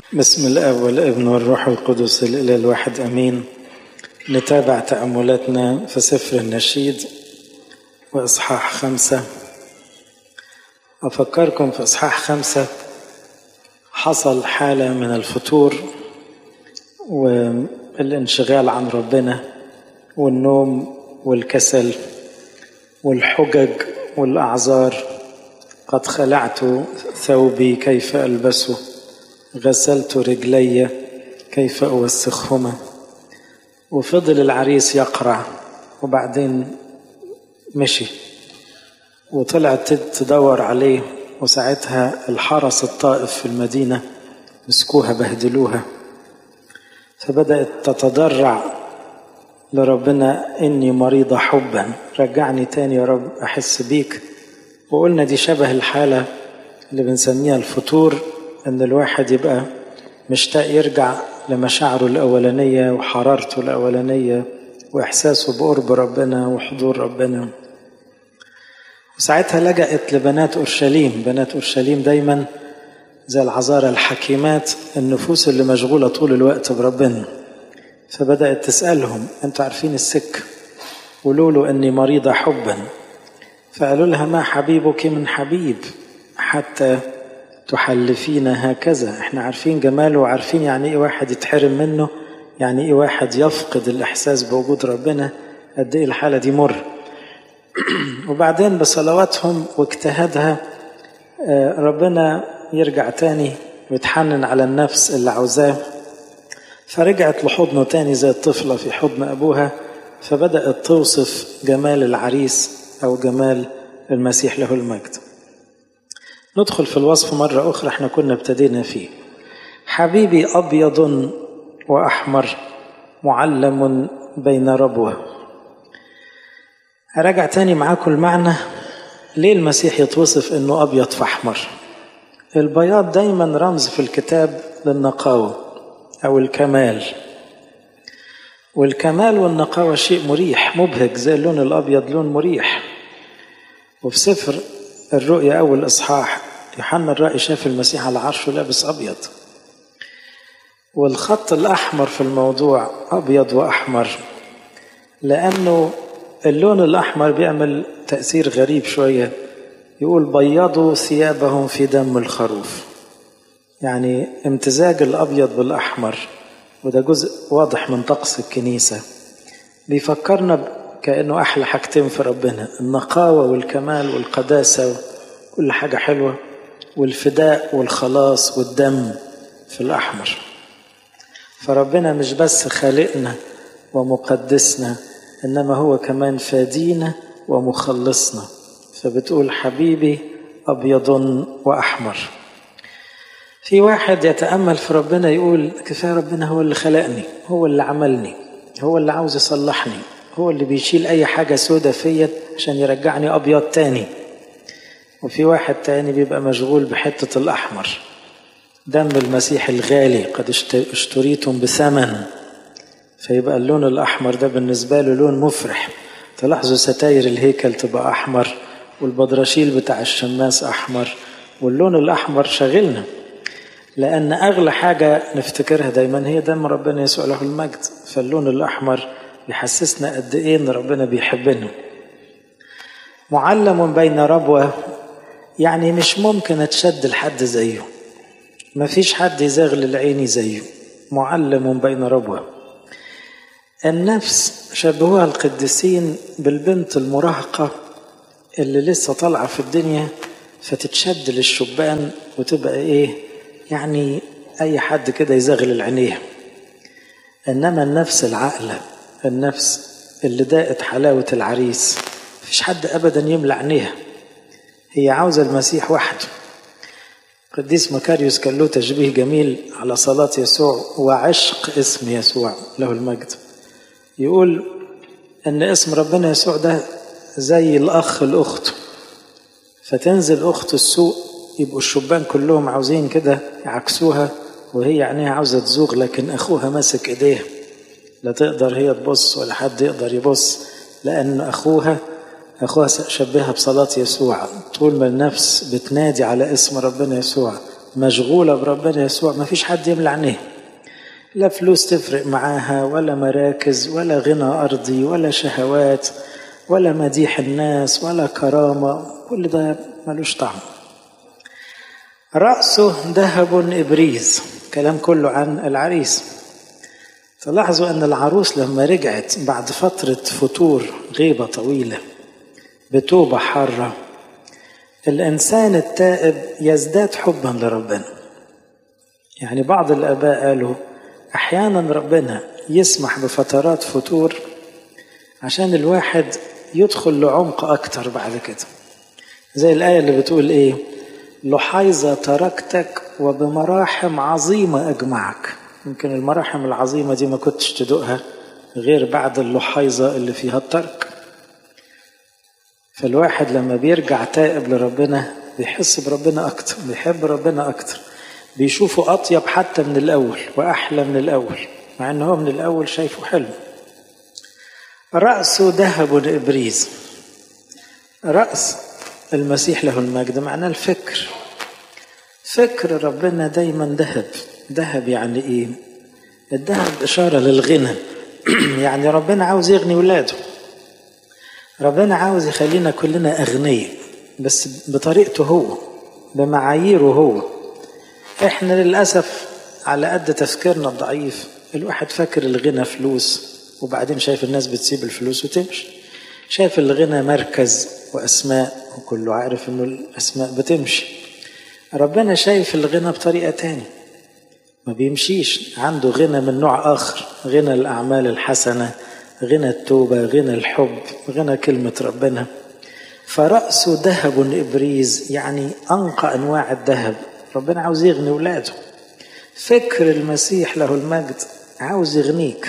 بسم الاب والابن والروح القدس الاله الواحد امين نتابع تاملاتنا في سفر النشيد واصحاح خمسه افكركم في اصحاح خمسه حصل حاله من الفتور والانشغال عن ربنا والنوم والكسل والحجج والاعذار قد خلعت ثوبي كيف البسه غسلت رجلي كيف اوسخهما وفضل العريس يقرع وبعدين مشي وطلعت تدور عليه وساعتها الحرس الطائف في المدينة مسكوها بهدلوها فبدأت تتضرع لربنا إني مريضة حبا رجعني تاني يا رب أحس بيك وقلنا دي شبه الحالة اللي بنسميها الفتور ان الواحد يبقى مشتاق يرجع لمشاعره الاولانيه وحرارته الاولانيه واحساسه بقرب ربنا وحضور ربنا وساعتها لجأت لبنات اورشليم بنات اورشليم دايما زي العذارى الحكيمات النفوس اللي مشغوله طول الوقت بربنا فبدأت تسألهم انتوا عارفين السك قولوا له اني مريضه حبا فقالوا لها ما حبيبك من حبيب حتى تحلفين هكذا احنا عارفين جماله وعارفين يعني ايه واحد يتحرم منه يعني ايه واحد يفقد الاحساس بوجود ربنا قد ايه الحاله دي مر وبعدين بصلواتهم واجتهادها ربنا يرجع تاني ويتحنن على النفس اللي عاوزاه فرجعت لحضنه تاني زي الطفله في حضن ابوها فبدات توصف جمال العريس او جمال المسيح له المجد ندخل في الوصف مرة أخرى احنا كنا ابتدينا فيه حبيبي أبيض وأحمر معلم بين ربوة أراجع تاني معاكم المعنى ليه المسيح يتوصف أنه أبيض فأحمر البياض دايما رمز في الكتاب للنقاوة أو الكمال والكمال والنقاوة شيء مريح مبهج زي اللون الأبيض لون مريح وفي سفر الرؤيا أول إصحاح يوحنا الرأي شاف المسيح على عرشه لابس أبيض والخط الأحمر في الموضوع أبيض وأحمر لأنه اللون الأحمر بيعمل تأثير غريب شوية يقول بيضوا ثيابهم في دم الخروف يعني امتزاج الأبيض بالأحمر وده جزء واضح من طقس الكنيسة بيفكرنا كأنه أحلى حاجتين في ربنا النقاوة والكمال والقداسة كل حاجة حلوة والفداء والخلاص والدم في الأحمر فربنا مش بس خالقنا ومقدسنا إنما هو كمان فادينا ومخلصنا فبتقول حبيبي أبيض وأحمر في واحد يتأمل في ربنا يقول كفاية ربنا هو اللي خلقني هو اللي عملني هو اللي عاوز يصلحني هو اللي بيشيل أي حاجة سودة فيا عشان يرجعني أبيض تاني وفي واحد تاني بيبقى مشغول بحتة الأحمر دم المسيح الغالي قد اشتريتم بثمن فيبقى اللون الأحمر ده بالنسبة له لون مفرح تلاحظوا ستاير الهيكل تبقى أحمر والبدرشيل بتاع الشماس أحمر واللون الأحمر شاغلنا لأن أغلى حاجة نفتكرها دايما هي دم ربنا يسوع له المجد فاللون الأحمر يحسسنا قد ايه ان ربنا بيحبنا معلم بين ربوة يعني مش ممكن اتشد لحد زيه مفيش حد يزغل العين زيه معلم بين ربوة النفس شبهوها القديسين بالبنت المراهقة اللي لسه طالعة في الدنيا فتتشد للشبان وتبقى ايه يعني اي حد كده يزغل العينيه انما النفس العاقله النفس اللي داقت حلاوة العريس مفيش حد أبدا يملى عينيها هي عاوزة المسيح وحده قديس مكاريوس كان له تشبيه جميل على صلاة يسوع وعشق اسم يسوع له المجد يقول ان اسم ربنا يسوع ده زي الاخ لاخته فتنزل اخت السوق يبقوا الشبان كلهم عاوزين كده يعكسوها وهي عينيها عاوزه تزوغ لكن اخوها ماسك ايديها لا تقدر هي تبص ولا حد يقدر يبص لأن أخوها أخوها شبهها بصلاة يسوع طول ما النفس بتنادي على اسم ربنا يسوع مشغولة بربنا يسوع ما فيش حد يملى عينيه لا فلوس تفرق معاها ولا مراكز ولا غنى أرضي ولا شهوات ولا مديح الناس ولا كرامة كل ده ملوش طعم رأسه ذهب إبريز كلام كله عن العريس تلاحظوا أن العروس لما رجعت بعد فترة فتور غيبة طويلة بتوبة حارة الإنسان التائب يزداد حبا لربنا يعني بعض الآباء قالوا أحيانا ربنا يسمح بفترات فتور عشان الواحد يدخل لعمق أكتر بعد كده زي الآية اللي بتقول إيه لحيظة تركتك وبمراحم عظيمة أجمعك يمكن المراحم العظيمة دي ما كنتش تدوقها غير بعد اللحيظة اللي فيها الترك فالواحد لما بيرجع تائب لربنا بيحس بربنا أكتر بيحب ربنا أكتر بيشوفه أطيب حتى من الأول وأحلى من الأول مع أنه هو من الأول شايفه حلو رأسه ذهب إبريز رأس المسيح له المجد معناه الفكر فكر ربنا دايما ذهب ذهب يعني ايه الذهب إشارة للغنى يعني ربنا عاوز يغني ولاده ربنا عاوز يخلينا كلنا أغنياء بس بطريقته هو بمعاييره هو احنا للأسف على قد تفكيرنا الضعيف الواحد فاكر الغنى فلوس وبعدين شايف الناس بتسيب الفلوس وتمشي شايف الغنى مركز وأسماء وكله عارف إنه الأسماء بتمشي ربنا شايف الغنى بطريقة تاني ما بيمشيش عنده غنى من نوع آخر غنى الأعمال الحسنة غنى التوبة غنى الحب غنى كلمة ربنا فرأسه ذهب إبريز يعني أنقى أنواع الذهب ربنا عاوز يغني ولاده فكر المسيح له المجد عاوز يغنيك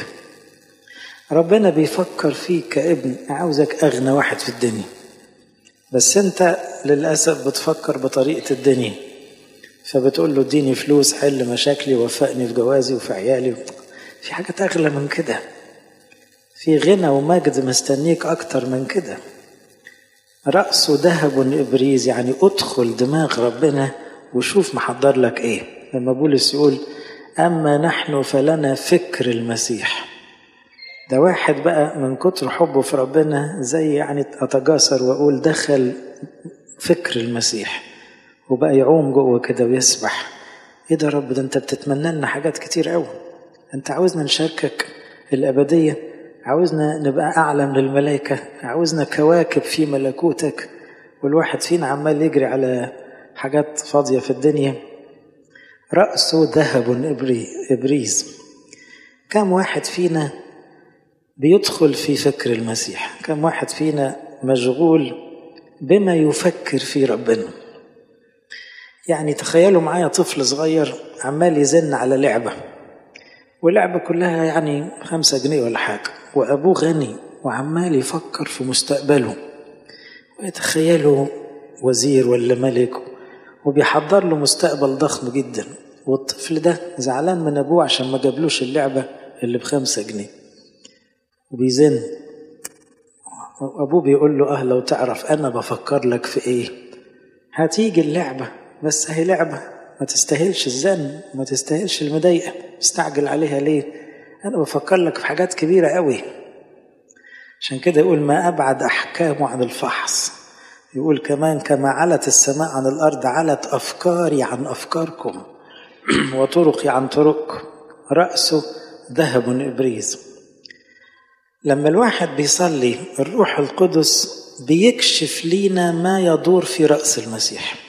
ربنا بيفكر فيك كابن عاوزك أغنى واحد في الدنيا بس أنت للأسف بتفكر بطريقة الدنيا فبتقول له اديني فلوس حل مشاكلي وفقني في جوازي وفي عيالي في حاجات أغلى من كده في غنى ومجد مستنيك أكتر من كده رأسه ذهب إبريز يعني أدخل دماغ ربنا وشوف محضر لك إيه لما بولس يقول أما نحن فلنا فكر المسيح ده واحد بقى من كتر حبه في ربنا زي يعني أتجاسر وأقول دخل فكر المسيح وبقى يعوم جوه كده ويسبح ايه ده رب ده انت بتتمنى لنا حاجات كتير قوي انت عاوزنا نشاركك الابديه عاوزنا نبقى اعلى من الملائكه عاوزنا كواكب في ملكوتك والواحد فينا عمال يجري على حاجات فاضيه في الدنيا راسه ذهب ابريز كم واحد فينا بيدخل في فكر المسيح كم واحد فينا مشغول بما يفكر في ربنا يعني تخيلوا معايا طفل صغير عمال يزن على لعبة ولعبة كلها يعني خمسة جنيه ولا حاجة وأبوه غني وعمال يفكر في مستقبله ويتخيله وزير ولا ملك وبيحضر له مستقبل ضخم جدا والطفل ده زعلان من أبوه عشان ما جابلوش اللعبة اللي بخمسة جنيه وبيزن أبوه بيقول له أه لو تعرف أنا بفكر لك في إيه هتيجي اللعبة بس هي لعبة ما تستاهلش الزن ما تستاهلش المضايقة مستعجل عليها ليه أنا بفكر لك في حاجات كبيرة قوي عشان كده يقول ما أبعد أحكامه عن الفحص يقول كمان كما علت السماء عن الأرض علت أفكاري عن أفكاركم وطرقي عن طرقكم رأسه ذهب إبريز لما الواحد بيصلي الروح القدس بيكشف لينا ما يدور في رأس المسيح